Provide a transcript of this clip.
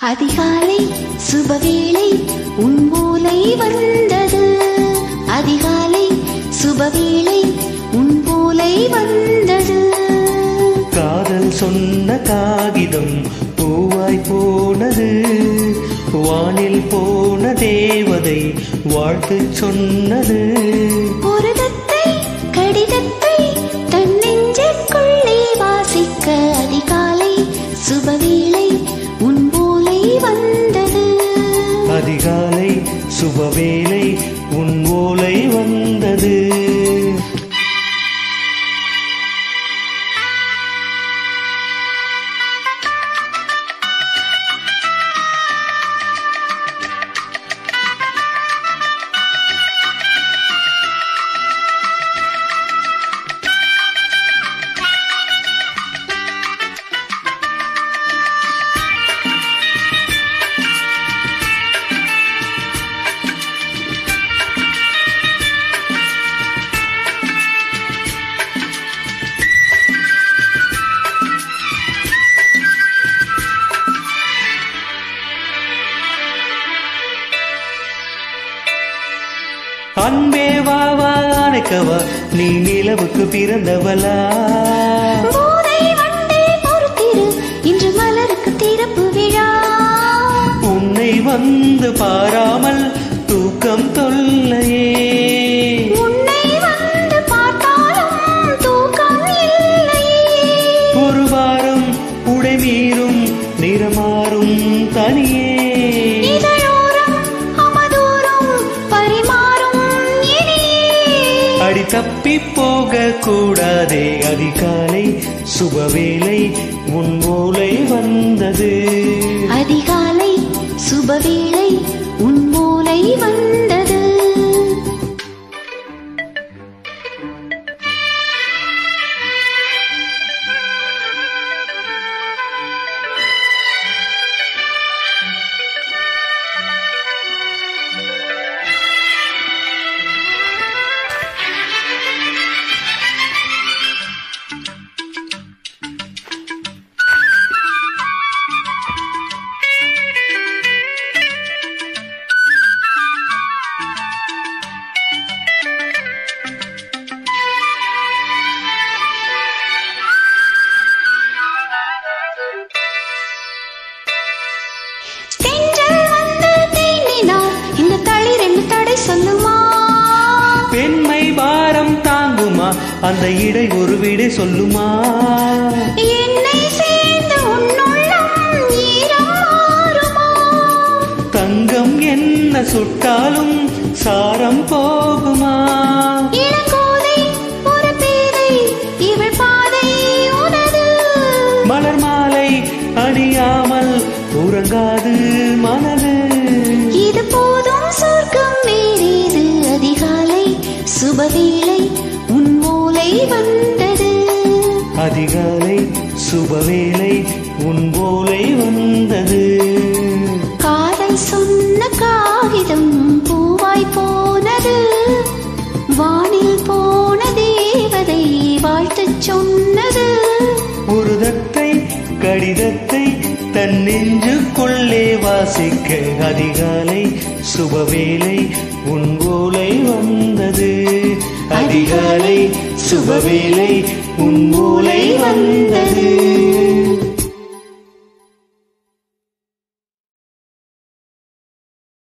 அதிகாலை சுபவேளை உன் மூலை வந்தது அதிகாலை சுபவேளை உன் மூலை வந்தது காதல் சொன்ன காகிதம் பூவாய் போனது வானில் போன தேவதை வாழ்த்து சொன்னது ஒரு தத்தை கடிதத்தை தன் நெஞ்சுக்குள்ளே வாசிக்க அதிகாலை சுபவேளை உன் மூலை வந்தது அதிகாலை சுபவேளை உன் ஓலை வந்தது அன்பே வா வா அணைக்கவா நீ நிலவுக்கு பிறந்தவளா போதை வண்டே பொறுத்திரு இன்று மலருக்கு திறப்பு விழா உன்னை வந்து பாராமல் தூக்கம் தொல்லையே உன்னை வந்து பார்த்தாலும் தூக்கம் இல்லையே ஒரு வாரம் உடை மீறும் நிறமாறும் தனியே இதழோரம் அவதூறும் பரிமாறும் இனியே அடி தப்பி போக கூடாதே அதிகாலை சுபவேளை உன் ஓலை வந்தது அதிகாலை சுபவேளை உன் மூலை வந்தது தென்றல் வந்து தேனினார் இந்த தளிர் என்ன தடை சொல்லுமா பெண்மை பாரம் தாங்குமா அந்த இடை ஒரு விடை சொல்லுமா என்னை சேர்ந்த உன்னுள்ளம் ஈரம் மாறுமா தங்கம் என்ன சுட்டாலும் சாரம் போகுமா இளங்கோதை ஒரு பேதை இவள் பாதை உனது மலர் மாலை அணியாமல் உறங்காது மனது இது போதும் சொர்க்கம் வேறேது அதிகாலை சுபவேளை உன் மூலை வந்தது அதிகாலை சுபவேளை உன் போலை வந்தது காதல் சொன்ன காகிதம் பூவாய் போனது வானில் போன தேவதை வாழ்த்துச் சொன்னது ஒரு தத்தை கடிதத்தை தன் நெஞ்சுக்குள்ளே வாசிக்க அதிகாலை சுபவேளை உன் ஓலை வந்தது அதிகாலை சுபவேளை உன் ஓலை வந்தது